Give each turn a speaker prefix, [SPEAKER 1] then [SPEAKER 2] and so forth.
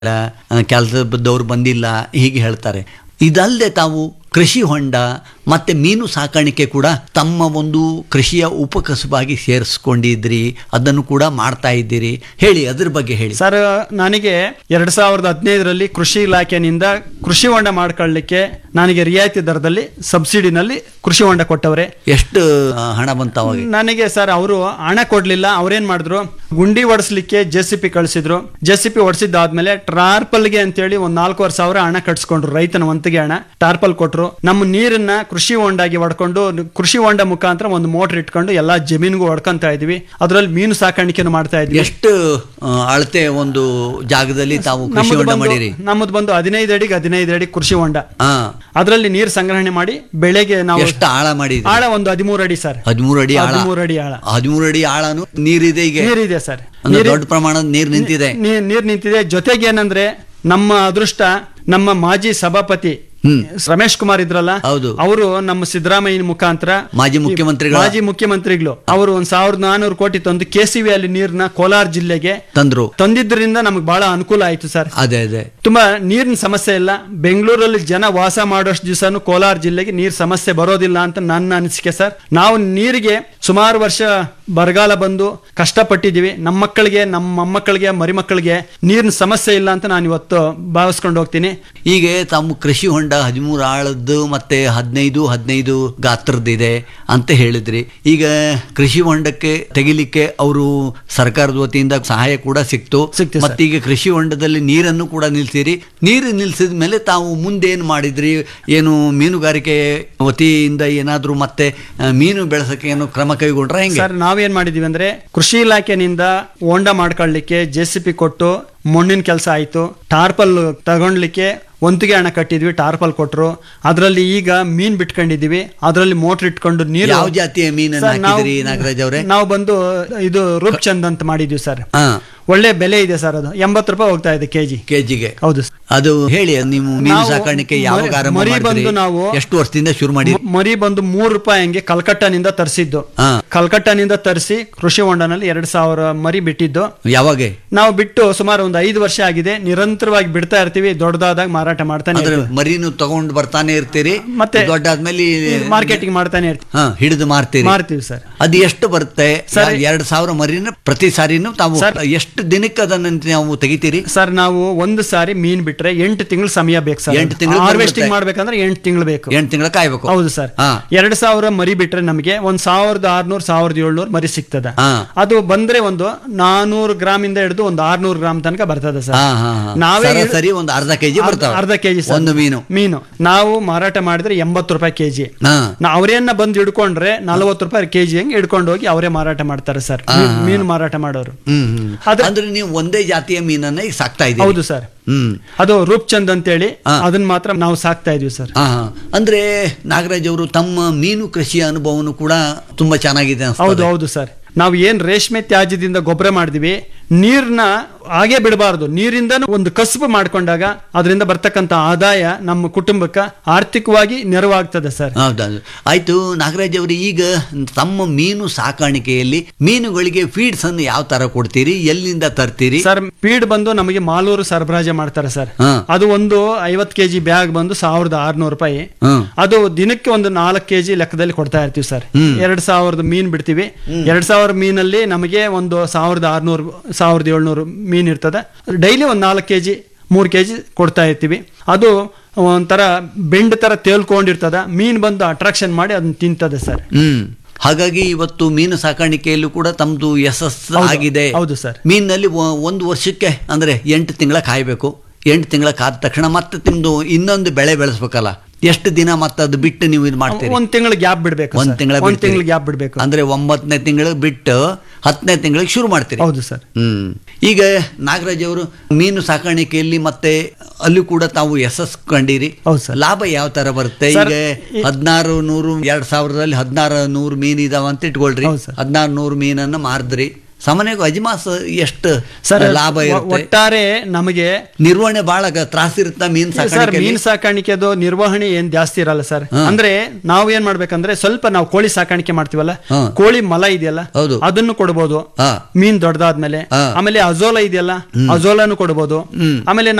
[SPEAKER 1] ಕೆಲಸದವ್ರು ಬಂದಿಲ್ಲ ಹೀಗೆ ಹೇಳ್ತಾರೆ ಇದಲ್ಲದೆ ತಾವು ಕೃಷಿ ಹೊಂಡ ಮತ್ತೆ ಮೀನು ಸಾಕಾಣಿಕೆ ಕೂಡ ತಮ್ಮ ಒಂದು ಕೃಷಿಯ ಉಪಕಸುಬಾಗಿ ಸೇರಿಸ್ಕೊಂಡಿದ್ರಿ ಅದನ್ನು ಕೂಡ ಮಾಡ್ತಾ ಇದ್ದೀರಿ ಹೇಳಿ ಅದ್ರ ಬಗ್ಗೆ ಹೇಳಿ
[SPEAKER 2] ಸರ್ ನನಗೆ ಎರಡ್ ಸಾವಿರದ ಹದಿನೈದರಲ್ಲಿ ಕೃಷಿ ಇಲಾಖೆನಿಂದ ಕೃಷಿ ಹೊಂಡ ಮಾಡ್ಕೊಳ್ಳಿಕ್ಕೆ ನನಗೆ ರಿಯಾಯಿತಿ ದರದಲ್ಲಿ ಸಬ್ಸಿಡಿನಲ್ಲಿ ಕೃಷಿ ಹೊಂಡ ಕೊಟ್ಟವ್ರೆ
[SPEAKER 1] ಎಷ್ಟು ಆ, ಹಣ ಬಂತ ಅವಾಗ
[SPEAKER 2] ನನಗೆ ಸರ್ ಅವರು ಹಣ ಕೊಡ್ಲಿಲ್ಲ ಅವ್ರೇನ್ ಮಾಡಿದ್ರು ಗುಂಡಿ ಹೊಡಿಸ್ಲಿಕ್ಕೆ ಜೆ ಸಿ ಪಿ ಕಳಿಸಿದ್ರು ಜೆ ಸಿ ಪಿ ಹೊಡಿಸಿದ್ದಾದ್ಮೇಲೆ ಟಾರ್ಪಲ್ಗೆ ಅಂತೇಳಿ ಒಂದ್ ನಾಲ್ಕೂವರೆ ಸಾವಿರ ಹಣ ಕಟ್ಸ್ಕೊಂಡ್ರು ರೈತನ ವಂತಿಗೆ ಹಣ ಟಾರ್ಪಲ್ ಕೊಟ್ರು ನಮ್ಮ ನೀರನ್ನ ಕೃಷಿ ಹೊಂಡಾಗಿ ಹೊಡ್ಕೊಂಡು ಕೃಷಿ ಹೊಂಡ ಮುಖಾಂತರ ಒಂದು ಮೋಟರ್ ಇಟ್ಕೊಂಡು ಎಲ್ಲಾ ಜಮೀನಿಗೂ ಹೊಡ್ಕೊಂತ ಇದ್ವಿ ಅದ್ರಲ್ಲಿ ಮೀನು ಸಾಕಾಣಿಕೆನು ಮಾಡ್ತಾ ಇದ್ವಿ
[SPEAKER 1] ಎಷ್ಟು ಆ, ಅಳತೆ ಒಂದು ಜಾಗದಲ್ಲಿ ತಾವು ಕೃಷಿ
[SPEAKER 2] ನಮ್ಮದು
[SPEAKER 1] ಹೊಂಡ
[SPEAKER 2] ಬಂದು
[SPEAKER 1] ಮಾಡಿರಿ
[SPEAKER 2] ನಮ್ಮದು ಬಂದು ಹದಿನೈದು ಅಡಿಗೆ ಹದಿನೈದು ಅಡಿ ಕೃಷಿ ಹೊಂಡ
[SPEAKER 1] ಹಾ
[SPEAKER 2] ಅದರಲ್ಲಿ ನೀರು ಸಂಗ್ರಹಣೆ ಮಾಡಿ ಬೆಳೆಗೆ ನಾವು
[SPEAKER 1] ಎಷ್ಟು ಆಳ ಮಾಡಿದ್ರಿ
[SPEAKER 2] ಆಳ ಒಂದು ಹದಿಮೂರು ಅಡಿ ಸರ್
[SPEAKER 1] ಹದಿಮೂರು ಅಡಿ ಆಳ
[SPEAKER 2] ಹದಿಮೂರು ಅಡಿ ಆಳ
[SPEAKER 1] ಹದಿಮೂರು ಅಡಿ ಆಳನು ನೀರಿದೆ ಈಗ
[SPEAKER 2] ನೀರಿದೆ ಸರ್
[SPEAKER 1] ಅಂದ್ರೆ ದೊಡ್ಡ ಪ್ರಮಾಣದ ನೀರು ನಿಂತಿದೆ
[SPEAKER 2] ನೀ- ನೀರ್ ನಿಂತಿದೆ ಜೊತೆಗೆ ಏನಂದ್ರೆ ನಮ್ಮ ಅದೃಷ್ಟ ನಮ್ಮ ಮಾಜಿ ಸಭಾಪತಿ
[SPEAKER 1] ಹ್ಮ್.
[SPEAKER 2] ರಮೇಶ್ ಕುಮಾರ್ ಇದ್ರಲ್ಲ
[SPEAKER 1] ಹೌದು.
[SPEAKER 2] ಅವರು ನಮ್ಮ ಸಿದ್ದರಾಮಯ್ಯನ ಮುಖಾಂತರ
[SPEAKER 1] ಮಾಜಿ ಮುಖ್ಯಮಂತ್ರಿಗಳ
[SPEAKER 2] ಮಾಜಿ ಮುಖ್ಯಮಂತ್ರಿಗಳು ಅವರು ಒಂದ್ ಸಾವಿರದ ನಾನೂರು ಕೋಟಿ ತಂದು ಕೆ ಸಿ ಅಲ್ಲಿ ನೀರ್ನ ಕೋಲಾರ ಜಿಲ್ಲೆಗೆ
[SPEAKER 1] ತಂದ್ರು
[SPEAKER 2] ತಂದಿದ್ದರಿಂದ ನಮ್ಗೆ ಬಹಳ ಅನುಕೂಲ ಆಯ್ತು ಸರ್
[SPEAKER 1] ಅದೇ ಅದೇ
[SPEAKER 2] ತುಂಬಾ ನೀರಿನ ಸಮಸ್ಯೆ ಇಲ್ಲ ಬೆಂಗಳೂರಲ್ಲಿ ಜನ ವಾಸ ಮಾಡೋಷ್ಟು ದಿವಸನು ಕೋಲಾರ ಜಿಲ್ಲೆಗೆ ನೀರ್ ಸಮಸ್ಯೆ ಬರೋದಿಲ್ಲ ಅಂತ ನನ್ನ ಅನಿಸಿಕೆ ಸರ್ ನಾವು ನೀರಿಗೆ ಸುಮಾರು ವರ್ಷ ಬರಗಾಲ ಬಂದು ಕಷ್ಟಪಟ್ಟಿದ್ದೀವಿ ನಮ್ಮ ಮಕ್ಕಳಿಗೆ ನಮ್ಮ ಮೊಮ್ಮಕ್ಕಳಿಗೆ ಮರಿಮಕ್ಕಳಿಗೆ ನೀರಿನ ಸಮಸ್ಯೆ ಇಲ್ಲ ಅಂತ ನಾನು ಇವತ್ತು ಭಾವಿಸ್ಕೊಂಡು ಹೋಗ್ತೀನಿ
[SPEAKER 1] ಈಗ ತಮ್ಮ ಕೃಷಿ ಹೊಂಡ ಹದಿಮೂರು ಆಳದ್ದು ಮತ್ತೆ ಹದಿನೈದು ಹದಿನೈದು ಗಾತ್ರದ್ದಿದೆ ಅಂತ ಹೇಳಿದ್ರಿ ಈಗ ಕೃಷಿ ಹೊಂಡಕ್ಕೆ ತೆಗಿಲಿಕ್ಕೆ ಅವರು ಸರ್ಕಾರದ ವತಿಯಿಂದ ಸಹಾಯ ಕೂಡ ಸಿಕ್ತು
[SPEAKER 2] ಸಿಕ್ತು ಸರ್.
[SPEAKER 1] ಮತ್ತೀಗ ಕೃಷಿ ಹೊಂಡದಲ್ಲಿ ನೀರನ್ನು ಕೂಡ ನಿಲ್ಸಿರಿ ನೀರು ನಿಲ್ಸಿದ ಮೇಲೆ ತಾವು ಮುಂದೇನು ಮಾಡಿದ್ರಿ ಏನು ಮೀನುಗಾರಿಕೆ ವತಿಯಿಂದ ಏನಾದರೂ ಮತ್ತೆ ಆ, ಮೀನು ಬೆಳೆಸಕ್ಕೆ ಏನು ಕ್ರಮ ಕೈಗೊಂಡ್ರ ಹೆಂಗೆ
[SPEAKER 2] ಸರ್ ನಾವೇನ್ ಮಾಡಿದೀವಿ ಅಂದ್ರೆ ಕೃಷಿ ಇಲಾಖೆನಿಂದ ಹೊಂಡ ಮಾಡ್ಕೊಳ್ಳಿಕ್ಕೆ ಜೆ ಸಿ ಪಿ ಕೊಟ್ಟು ಮಣ್ಣಿನ ಕೆಲಸ ಆಯ್ತು ಟಾರ್ಪಲ್ ತಗೊಂಡ್ಲಿಕ್ಕೆ ಒಂತಿಗೆ ಹಣ ಕಟ್ಟಿದ್ವಿ ಟಾರ್ಪಲ್ ಕೊಟ್ರು ಅದರಲ್ಲಿ ಈಗ ಮೀನ್ ಬಿಟ್ಕೊಂಡಿದೀವಿ ಅದರಲ್ಲಿ ಮೋಟರ್ ಇಟ್ಕೊಂಡು ನೀರು
[SPEAKER 1] ಯಾವ ಜಾತಿಯ ಮೀನನ್ನು
[SPEAKER 2] ಸರ್, ನಾವು-
[SPEAKER 1] ಹಾಕಿದ್ರಿ ನಾಗರಾಜ್ ಅವರೇ
[SPEAKER 2] ನಾವು ಬಂದು ಇದು ರೂಪ್ಚಂದ್ ಅಂತ ಮಾಡಿದ್ವಿ ಸರ್
[SPEAKER 1] ಹಾ
[SPEAKER 2] ಒಳ್ಳೆ ಬೆಲೆ ಇದೆ ಸರ್ ಅದು ಎಂಬತ್ತು ರೂಪಾಯಿ ಹೋಗ್ತಾ ಇದೆ ಕೆಜಿ
[SPEAKER 1] ಕೆಜಿಗೆ
[SPEAKER 2] ಹೌದು ಸರ್.
[SPEAKER 1] ಅದು ಹೇಳಿ ನೀವು ಮೀನು
[SPEAKER 2] ನಾವು
[SPEAKER 1] ಸಾಕಾಣಿಕೆ ಯಾವಾಗ
[SPEAKER 2] ಮರಿ-
[SPEAKER 1] ಆರಂಭ
[SPEAKER 2] ಮರಿ
[SPEAKER 1] ಮಾಡಿದ್ರಿ
[SPEAKER 2] ಬಂದು ನಾವು
[SPEAKER 1] ಎಷ್ಟು ವರ್ಷದಿಂದ ಶುರು ಮಾಡಿ
[SPEAKER 2] ಮ- ಮರಿ ಬಂದು ಮೂರು ರೂಪಾಯಿ ಹಂಗೆ ಕಲ್ಕಟ್ಟನಿಂದ ತರಿಸಿದ್ದು
[SPEAKER 1] ಹಾ
[SPEAKER 2] ಕಲ್ಕಟ್ಟನಿಂದ ತರಿಸಿ ಕೃಷಿ ಹೊಂಡನಲ್ಲಿ ಎರಡ್ ಸಾವಿರ ಮರಿ ಬಿಟ್ಟಿದ್ದು
[SPEAKER 1] ಯಾವಾಗ
[SPEAKER 2] ನಾವು ಬಿಟ್ಟು ಸುಮಾರು ಒಂದು ಐದು ವರ್ಷ ಆಗಿದೆ ನಿರಂತರವಾಗಿ ಬಿಡ್ತಾ ಇರ್ತೀವಿ ದೊಡ್ಡದಾದಾಗ ಮಾರಾಟ ಮಾಡ್ತಾನೆ
[SPEAKER 1] ಅಂದ್ರೆ
[SPEAKER 2] ಇರ್ತೀವಿ.
[SPEAKER 1] ಮರಿನು ತಗೊಂಡು ಬರ್ತಾನೆ ಇರ್ತೀರಿ
[SPEAKER 2] ಮತ್ತೆ
[SPEAKER 1] ದೊಡ್ಡಾದ್ಮೇಲೆ
[SPEAKER 2] ಮಾರ್ಕೆಟಿಂಗ್ ಮಾಡ್ತಾನೆ ಇರ್ತೀವಿ
[SPEAKER 1] ಹಾ ಹಿಡಿದು ಮಾರ್ತೀರಿ
[SPEAKER 2] ಮಾರ್ತೀವಿ ಸರ್
[SPEAKER 1] ಅದು ಎಷ್ಟು ಬರುತ್ತೆ
[SPEAKER 2] ಸರ್,
[SPEAKER 1] ಎರಡ್ ಸಾವಿರ ಮರಿನ ಪ್ರತಿ ಸಾರಿನೂ ತಾವು
[SPEAKER 2] ಸರ್,
[SPEAKER 1] ಎಷ್ಟು ದಿನಕ್ಕೆ ಅದನ್ನ ನಾವು ತೆಗಿತೀರಿ
[SPEAKER 2] ಸರ್ ನಾವು ಒಂದು ಸಾರಿ ಮೀನ್ ಬಿಟ್ರೆ ಎಂಟು ತಿಂಗಳು ಸಮಯ ಬೇಕು ಸರ್
[SPEAKER 1] ಎಂಟು ತಿಂಗಳು
[SPEAKER 2] ಹಾರ್ವೆಸ್ಟಿಂಗ್
[SPEAKER 1] ಬಂದ್ಬಿಡುತ್ತೆ.
[SPEAKER 2] ಮಾಡ್ಬೇಕಂದ್ರೆ ಎಂಟು ತಿಂಗಳು ಬೇಕು
[SPEAKER 1] ಎಂಟು ತಿಂಗಳ ಕಾಯ್ಬೇಕು
[SPEAKER 2] ಹೌದು ಸರ್
[SPEAKER 1] ಹಾ.
[SPEAKER 2] ಎರಡ್ ಸಾವಿರ ಮರಿ ಬಿಟ್ರೆ ನಮಗೆ ಒಂದ್ ಸಾವಿರದ ಆರ್ನೂರ್ ಸಾವಿರದ ಏಳ್ನೂರ್ ಮರಿ ಸಿಗ್ತದೆ
[SPEAKER 1] ಹಾ.
[SPEAKER 2] ಅದು ಬಂದ್ರೆ ಒಂದು ನಾನೂರು ಗ್ರಾಮ್ ಇಂದ ಹಿಡಿದು ಒಂದು ಆರ್ನೂರು ಗ್ರಾಮ್ ತನಕ ಬರ್ತದೆ ಸರ್
[SPEAKER 1] ಹಾ ಹಾ ಹಾ.
[SPEAKER 2] ನಾವೇ ಇಳ್-
[SPEAKER 1] ಸರಿ ಒಂದು ಅರ್ಧ ಕೆಜಿ
[SPEAKER 2] ಅರ್ಧ-
[SPEAKER 1] ಬರ್ತಾವ
[SPEAKER 2] ಅರ್ಧ ಕೆಜಿ ಸರ್.
[SPEAKER 1] ಒಂದು ಮೀನು
[SPEAKER 2] ಮೀನು ನಾವು ಮಾರಾಟ ಮಾಡಿದ್ರೆ ಎಂಬತ್ತು ರೂಪಾಯಿ ಕೆಜಿ
[SPEAKER 1] ಹಾ
[SPEAKER 2] ಅವರೇನ ಬಂದು ಹಿಡ್ಕೊಂಡ್ರೆ ನಲವತ್ತು ರೂಪಾಯಿ ಕೆಜಿ ಹೆಂಗ್ ಹಿಡ್ಕೊಂಡು ಹೋಗಿ ಅವರೇ ಮಾರಾಟ ಮಾಡ್ತಾರೆ ಸರ್ ಮೀನ್- ಮೀನು ಮಾರಾಟ ಮಾಡೋರು
[SPEAKER 1] ಹ್ಮ್ ಹ್ಮ್.
[SPEAKER 2] ಅದ್ರ-
[SPEAKER 1] ಅಂದ್ರೆ ನೀವು ಒಂದೇ ಜಾತಿಯ ಮೀನನ್ನ ಈಗ ಸಾಕ್ತಾ ಇದ್ದೀರಿ
[SPEAKER 2] ಹೌದು ಸರ್
[SPEAKER 1] ಹ್ಮ್
[SPEAKER 2] ಅದು ರೂಪ್ಚಂದ್ ಅಂತೇಳಿ
[SPEAKER 1] ಹಾ.
[SPEAKER 2] ಅದನ್ನ ಮಾತ್ರ ನಾವು ಸಾಕ್ತಾ ಇದೀವಿ ಸರ್
[SPEAKER 1] ಹಾ ಹಾ. ಅಂದ್ರೆ ನಾಗರಾಜ್ ಅವರು ತಮ್ಮ ಮೀನು ಕೃಷಿಯ ಅನುಭವನು ಕೂಡ ತುಂಬಾ ಚೆನ್ನಾಗಿದೆ ಅನ್ಸ್ತದೆ.
[SPEAKER 2] ಹೌದು ಹೌದು ಸರ್ ನಾವು ಏನ್ ರೇಷ್ಮೆ ತ್ಯಾಜ್ಯದಿಂದ ಗೊಬ್ಬರ ಮಾಡಿದ್ವಿ ನೀರ್ನ ಹಾಗೆ ಬಿಡಬಾರ್ದು ನೀರಿಂದ ಒಂದು ಕಸುಬು ಮಾಡ್ಕೊಂಡಾಗ ಅದರಿಂದ ಬರ್ತಕ್ಕಂಥ ಆದಾಯ ನಮ್ಮ ಕುಟುಂಬಕ್ಕೆ ಆರ್ಥಿಕವಾಗಿ ನೆರವಾಗ್ತದೆ ಸರ್
[SPEAKER 1] ಹೌದೌದು ಆಯ್ತು ನಾಗರಾಜ್ ಅವರು ಈಗ ತಮ್ಮ ಮೀನು ಸಾಕಾಣಿಕೆಯಲ್ಲಿ ಮೀನುಗಳಿಗೆ ಫೀಡ್ಸ್ ಅನ್ನು ಯಾವ ತರ ಕೊಡ್ತೀರಿ ಎಲ್ಲಿಂದ ತರ್ತೀರಿ
[SPEAKER 2] ಸರ್ ಫೀಡ್ ಬಂದು ನಮಗೆ ಮಾಲೂರು ಸರಬರಾಜು ಮಾಡ್ತಾರೆ ಸರ್
[SPEAKER 1] ಹಾ.
[SPEAKER 2] ಅದು ಒಂದು ಐವತ್ತು ಕೆಜಿ ಬ್ಯಾಗ್ ಬಂದು ಸಾವಿರದ ಆರ್ನೂರು ರೂಪಾಯಿ
[SPEAKER 1] ಹ್ಮ್
[SPEAKER 2] ಅದು ದಿನಕ್ಕೆ ಒಂದು ನಾಲ್ಕು ಕೆಜಿ ಲೆಕ್ಕದಲ್ಲಿ ಕೊಡ್ತಾ ಇರ್ತೀವಿ ಸರ್
[SPEAKER 1] ಹ್ಮ್.
[SPEAKER 2] ಎರಡ್ ಸಾವಿರದ ಮೀನ್ ಬಿಡ್ತೀವಿ ಎರಡ್ ಸಾವಿರ ಮೀನಲ್ಲಿ ನಮಗೆ ಒಂದು ಸಾವಿರದ ಆರ್ನೂರು ಸಾವಿರದ ಏಳ್ನೂರು ಮೀನ್ ಇರ್ತದೆ ಡೈಲಿ ಒಂದು ನಾಲ್ಕು ಕೆಜಿ ಮೂರು ಕೆಜಿ ಕೊಡ್ತಾ ಇರ್ತೀವಿ ಅದು ಒಂಥರ ಬೆಂಡ್ ತರ ತೇಲ್ಕೊಂಡಿರ್ತದ ಮೀನ್ ಬಂದು ಅಟ್ರಾಕ್ಷನ್ ಮಾಡಿ ಅದನ್ನ ತಿಂತದೆ ಸರ್
[SPEAKER 1] ಹ್ಮ್ ಹಾಗಾಗಿ ಇವತ್ತು ಮೀನು ಸಾಕಾಣಿಕೆಯಲ್ಲೂ ಕೂಡ ತಮ್ಮದು ಯಶಸ್ಸು
[SPEAKER 2] ಹೌದು,
[SPEAKER 1] ಆಗಿದೆ
[SPEAKER 2] ಹೌದು ಸರ್.
[SPEAKER 1] ಮೀನಿನಲ್ಲಿ ಒ- ಒಂದು ವರ್ಷಕ್ಕೆ ಅಂದ್ರೆ ಎಂಟು ತಿಂಗಳ ಕಾಯಬೇಕು ಎಂಟು ತಿಂಗಳ ಕಾದ ತಕ್ಷಣ ಮತ್ತೆ ತಿಂದು ಇನ್ನೊಂದು ಬೆಳೆ ಬೆಳೆಸ್ಬೇಕಲ್ಲ ಎಷ್ಟು ದಿನ ಮತ್ತೆ ಅದು ಬಿಟ್ಟು ನೀವು ಇದು ಮಾಡ್ತೀರಿ
[SPEAKER 2] ಒಂದ್ ತಿಂಗಳ ಗ್ಯಾಪ್ ಬಿಡ್ಬೇಕು
[SPEAKER 1] ಒಂದ್ ತಿಂಗಳ
[SPEAKER 2] ಒಂದ್ ತಿಂಗಳ ಗ್ಯಾಪ್ ಬಿಡ್ಬೇಕು
[SPEAKER 1] ಅಂದ್ರೆ ಒಂಬತ್ತನೇ ತಿಂಗಳು ಬಿಟ್ಟು ಹತ್ತನೇ ತಿಂಗಳಿಗೆ ಶುರು ಮಾಡ್ತೀರಿ
[SPEAKER 2] ಹೌದು ಸರ್
[SPEAKER 1] ಹ್ಮ್ ಈಗ ನಾಗರಾಜ್ ಅವರು ಮೀನು ಸಾಕಾಣಿಕೆಯಲ್ಲಿ ಮತ್ತೆ ಅಲ್ಲೂ ಕೂಡ ತಾವು ಯಶಸ್ಸು ಕಂಡಿರಿ
[SPEAKER 2] ಹೌದು ಸರ್.
[SPEAKER 1] ಲಾಭ ಯಾವ ತರ ಬರುತ್ತೆ
[SPEAKER 2] ಸರ್,
[SPEAKER 1] ಈಗ
[SPEAKER 2] ಈ-
[SPEAKER 1] ಹದಿನಾರು ನೂರು ಎರಡ್ ಸಾವಿರದಲ್ಲಿ ಹದಿನಾರು ನೂರು ಮೀನ್ ಇದಾವ ಅಂತ ಇಟ್ಕೊಳ್ರಿ
[SPEAKER 2] ಹೌದು ಸರ್.
[SPEAKER 1] ಹದಿನಾರು ನೂರು ಮೀನನ್ನ ಮಾರಿದ್ರಿ ಸಾಮಾನ್ಯವಾಗಿ ಅಜ್ಮಾಸ್ ಎಷ್ಟು
[SPEAKER 2] ಸರ್
[SPEAKER 1] ಲಾಭ
[SPEAKER 2] ಒ-
[SPEAKER 1] ಇರುತ್ತೆ
[SPEAKER 2] ಒಟ್ಟಾರೆ ನಮಗೆ
[SPEAKER 1] ನಿರ್ವಹಣೆ ಬಹಳ ತ್ರಾಸಿರುತ್ತಾ ಮೀನು
[SPEAKER 2] ಸರ್
[SPEAKER 1] ಸಾಕಾಣಿಕೆ
[SPEAKER 2] ಮೀನ್ ಸಾಕಾಣಿಕೆದು ನಿರ್ವಹಣೆ ಏನ್ ಜಾಸ್ತಿ ಇರಲ್ಲ ಸರ್
[SPEAKER 1] ಹಾ.
[SPEAKER 2] ಅಂದ್ರೆ ನಾವು ಏನ್ ಮಾಡ್ಬೇಕಂದ್ರೆ ಸ್ವಲ್ಪ ನಾವು ಕೋಳಿ ಸಾಕಾಣಿಕೆ ಮಾಡ್ತೀವಲ್ಲ
[SPEAKER 1] ಹಾ.
[SPEAKER 2] ಕೋಳಿ ಮಲ ಇದೆಯಲ್ಲ
[SPEAKER 1] ಹೌದು.
[SPEAKER 2] ಅದನ್ನು ಕೊಡ್ಬೋದು
[SPEAKER 1] ಹಾ.
[SPEAKER 2] ಮೀನ್ ದೊಡ್ಡದಾದ್ಮೇಲೆ
[SPEAKER 1] ಹಾ.
[SPEAKER 2] ಆಮೇಲೆ ಅಜೋಲ ಇದೆಯಲ್ಲ ಅಜೋಲನು ಕೊಡ್ಬೋದು
[SPEAKER 1] ಹ್ಮ್.
[SPEAKER 2] ಆಮೇಲೆ